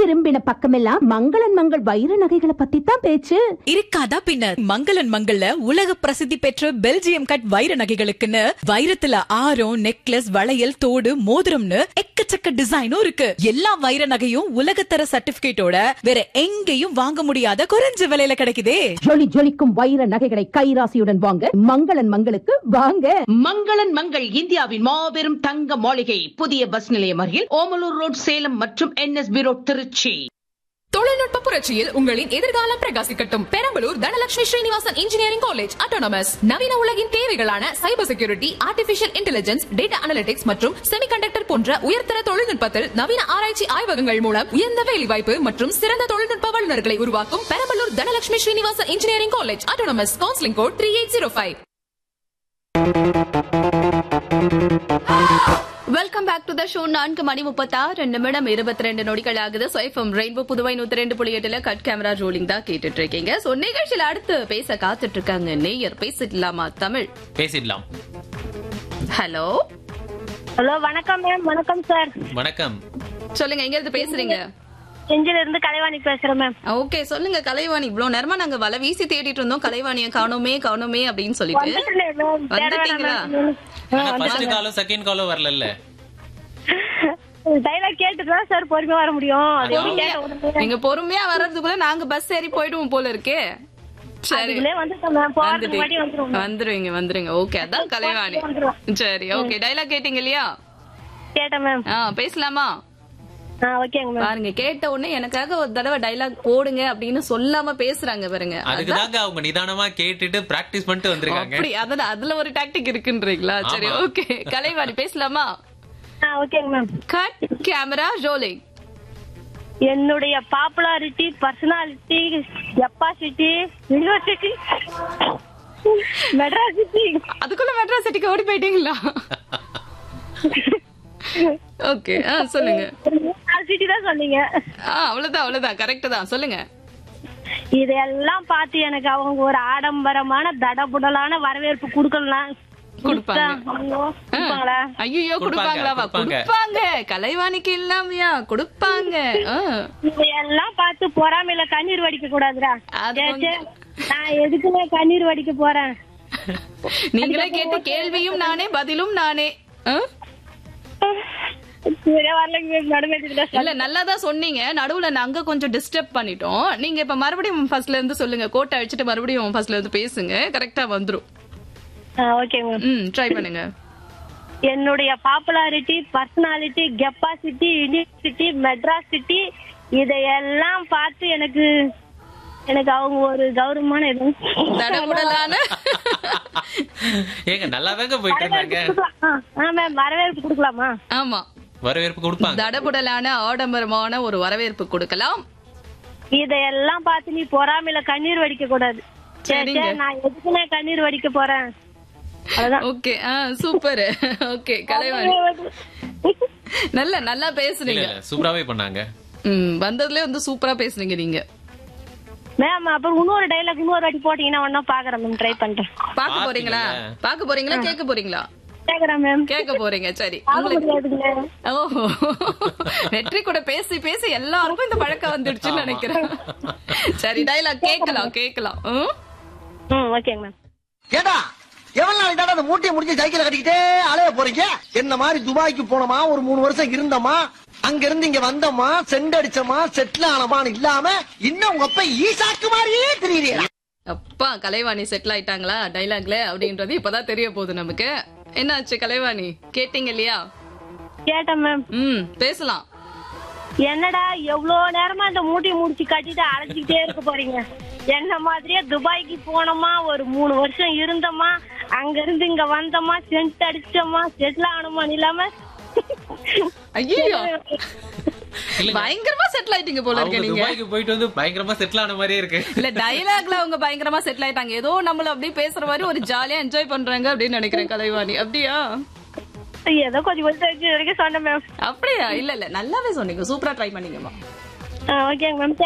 திரும்பின பக்கமெல்லாம் மங்களன் மங்கள் வைர நகைகளை பத்தி தான் பேச்சு இருக்காதா பின்ன மங்களன் மங்கள்ல உலக பிரசித்தி பெற்ற பெல்ஜியம் கட் வைர நகைகளுக்குன்னு வைரத்துல ஆரம் நெக்லஸ் வளையல் தோடு மோதிரம்னு எக்கச்சக்க டிசைனும் இருக்கு எல்லா வைர நகையும் உலகத்தர சர்டிபிகேட்டோட வேற எங்கேயும் வாங்க முடியாத குறைஞ்ச விலையில கிடைக்குதே ஜொலி ஜொலிக்கும் வைர நகைகளை கைராசியுடன் வாங்க மங்களன் மங்களுக்கு வாங்க மங்களன் மங்கள் இந்தியாவின் மாபெரும் தங்க மாளிகை புதிய பஸ் நிலையம் அருகில் ஓமலூர் ரோட் சேலம் மற்றும் என்எஸ்பி ரோட் திருச்சி தொழில்நுட்ப புரட்சியில் உங்களின் எதிர்காலம் பிரகாசிக்கட்டும் Perambalur Dhanalakshmi Srinivasan engineering college autonomous நவீன உலகின் தேவைகளான cyber security artificial intelligence data analytics மற்றும் செமிகண்டக்டர் போன்ற உயர்தர தொழில்நுட்பத்தில் நவீன ஆராய்ச்சி ஆய்வகங்கள் மூலம் உயர்ந்த வேலைவாய்ப்பு மற்றும் சிறந்த தொழில்நுட்ப வல்லுநர்களை உருவாக்கும் Perambalur Dhanalakshmi Srinivasan engineering college autonomous counselling code three eight zero five welcome back to the show நான்கு மணி முப்பத்தாறு நிமிடம் இருபத்தி ரெண்டு நொடிகள் ஆகுது So, FM ரெயின்போ புதுவை நூத்தி ரெண்டு புள்ளி எட்டுல கட் கேமரா ரோலிங் தான் கேட்டுட்டு இருக்கீங்க சோ நிகழ்ச்சியில அடுத்து பேச காத்துட்டு இருக்காங்க நேயர் பேசிடலாமா தமிழ் பேசிடலாம் ஹலோ ஹலோ வணக்கம் மேம் வணக்கம் சார் வணக்கம் சொல்லுங்க எங்க இருந்து பேசுறீங்க செஞ்சில இருந்து கலைவாணி பேசுறேன் மேம் ஓகே சொல்லுங்க கலைவாணி இவ்வளவு நேரமா நாங்க வலை வீசி தேடிட்டு இருந்தோம் கலைவாணிய காணோமே காணோமே அப்படின்னு சொல்லிட்டு வந்துட்டேன் மேம் தேட வந்துட்டீங்களா ஆனா ஃபர்ஸ்ட் காலும் செகண்ட் காலும் வரல டைலாக் கேட்டுட்டு தான் சார் பொறுமையா வர முடியும் அது எப்படி கேட்ட உடனே நீங்க பொறுமையா வர்றதுக்குள்ள நாங்க பஸ் ஏறி போயிடுவோம் போல இருக்கே சரி அதுக்குள்ளே வந்துட்டேன் மேம் போறதுக்கு முன்னாடி வந்துட்டு வந்துருவோம் வந்துருவீங்க வந்துருங்க ஓகே அதான் கலைவாணி சரி ஓகே டைலாக் கேட்டீங்க இல்லையா கேட்டேன் மேம் ஆ பேசலாமா ஆ ஓகேங்க மேம் பாருங்க கேட்ட உடனே எனக்காக ஒரு தடவை டைலாக் போடுங்க அப்படின்னு சொல்லாம பேசுறாங்க பாருங்க அதுக்கு தாங்க அவங்க நிதானமா கேட்டுட்டு பிராக்டிஸ் பண்ணிட்டு வந்திருக்காங்க அப்படி அதான் அதுல ஒரு டாக்டிக் இருக்குன்றீங்களா சரி ஆமா. ஓகே கலைவாணி பேசலாமா ஆ ஓகேங்க மேம் கட் கேமரா ரோலிங் என்னுடைய popularity personality capacity university Madras city அதுக்குள்ள மெட்ராஸ் சிட்டிக்கு ஓடி போயிட்டீங்களா ஓகே ஆ சொல்லுங்க சிட்டி தான் சொன்னீங்க ஆ அவ்வளவுதான் அவ்வளவுதான் கரெக்ட் தான் சொல்லுங்க இதெல்லாம் பார்த்து எனக்கு அவங்க ஒரு ஆடம்பரமான தடபுடலான வரவேற்பு கொடுக்கலாம் கொடுப்பாங்க. கொடுப்பாங்களா ஐயோ கொடுப்பாங்க, கொடுப்பாங்களாவா கொடுப்பாங்க. கொடுப்பாங்க கலைவாணிக்கு இல்லாமையா கொடுப்பாங்க ஆ. இதெல்லாம் பார்த்து பொறாமையில கண்ணீர் வடிக்க கூடாதுடா அது சே, வந்து- சே, நான் எதுக்குமே கண்ணீர் வடிக்க போறேன் நீங்களே கேட்ட கேள்வியும் நானே பதிலும் நானே ஆ? சரியா வரலைங்க நடுமேட்டுல இல்ல நல்லா தான் சொன்னீங்க நடுவுல நாங்க கொஞ்சம் டிஸ்டர்ப் பண்ணிட்டோம் நீங்க இப்ப மறுபடியும் ஃபர்ஸ்ட்ல இருந்து சொல்லுங்க கோட்டை அழிச்சிட்டு மறுபடியும் ஃபர்ஸ்ட்ல இருந்து பேசுங்க கரெக்டா வந்துரும் ஓகேங்க ம் ட்ரை பண்ணுங்க என்னுடைய popularity personality capacity university Madras city இதையெல்லாம் பார்த்து எனக்கு எனக்கு அவங்க ஒரு கௌரவமான இது தடபுடலான ஏங்க நல்லா தாங்க போயிட்டு இருந்தாங்க ஆ மேம் வரவேற்பு கொடுக்கலாமா ஆமா வரவேற்பு கொடுப்பாங்க தடபுடலான ஆடம்பரமான ஒரு வரவேற்பு கொடுக்கலாம் இதையெல்லாம் பார்த்து நீ பொறாமையில கண்ணீர் வடிக்க கூடாது சே, சரிங்க. சே, நான் எதுக்குமே கண்ணீர் வடிக்க போறேன் அவ்வளவுதான் ஓகே ஆ சூப்பர் ஓகே கலைவாணி நல்ல நல்லா இல்ல பேசுனீங்க இல்ல சூப்பராவே பண்ணாங்க ம் வந்ததுல வந்து சூப்பரா பேசுனீங்க நீங்க மேம் அப்புறம் இன்னொரு டைலாக் இன்னொரு வாட்டி போட்டீங்கன்னா ஒன்னும் பாக்குறேன் மேம் ட்ரை பண்றேன் பாக்க போறீங்களா பாத்தீங்களா? பாக்க போறீங்களா கேட்க போறீங்களா கேக்குறேன் மேம் கேட்க போறீங்க சரி பார்க்க உங்களுக்கு முடியாதுங்க ஓஹோ வெற்றி கூட பேசி பேசி எல்லாருக்கும் இந்த பழக்கம் வந்துடுச்சுன்னு நினைக்கிறேன் சரி டைலாக் கேட்கலாம் கேட்கலாம் ம்? ம் ஓகேங்க மேம் ஏடா எவ்வளவு நாள் தாடா அந்த மூட்டையை முடிச்சு சைக்கிள் கட்டிக்கிட்டே அலைய போறீங்க என்ன மாதிரி துபாய்க்கு போனோமா ஒரு மூணு வருஷம் இருந்தோமா அங்க இருந்து இங்க வந்தோமா செண்ட் அடிச்சோமா செட்டில் ஆனமான்னு இல்லாம இன்னும் உங்க அப்ப ஈசாக்கு மாதிரியே தெரியுறீங்க அப்பா கலைவாணி செட்டில் ஆயிட்டாங்களா டைலாக்ல அப்படின்றது இப்பதான் தெரிய போகுது நமக்கு என்னாச்சு கலைவாணி கேட்டீங்க இல்லையா கேட்டேன் மேம் ம் பேசலாம் என்னடா எவ்வளவு நேரமா இந்த மூட்டையை முடிச்சு கட்டிட்டு அழைச்சிக்கிட்டே இருக்க போறீங்க என்ன மாதிரியே துபாய்க்கு போனோமா ஒரு மூணு வருஷம் இருந்தோமா அங்க இருந்து இங்க வந்தோமா சென்ட் அடிச்சோமா செட்டில் ஆனோமான்னு இல்லாம ஐயோ இல்ல பயங்கரமா செட்டில் ஆயிட்டீங்க போல அவங்க இருக்கு நீங்க துபாய்க்கு போயிட்டு வந்து பயங்கரமா செட்டில் ஆன மாதிரியே இருக்கு இல்ல டைலாக்ல அவங்க பயங்கரமா செட்டில் ஆயிட்டாங்க ஏதோ நம்மள அப்படியே பேசுற மாதிரி ஒரு ஜாலியா என்ஜாய் பண்றாங்க அப்படின்னு நினைக்கிறேன் கலைவாணி அப்படியா ஏதோ கொஞ்சம் கொஞ்சம் வரைக்கும் சொன்னேன் மேம் அப்படியா இல்ல இல்ல நல்லாவே சொன்னீங்க சூப்பரா ட்ரை பண்ணீங்கம்மா ஓகேங்க மேம்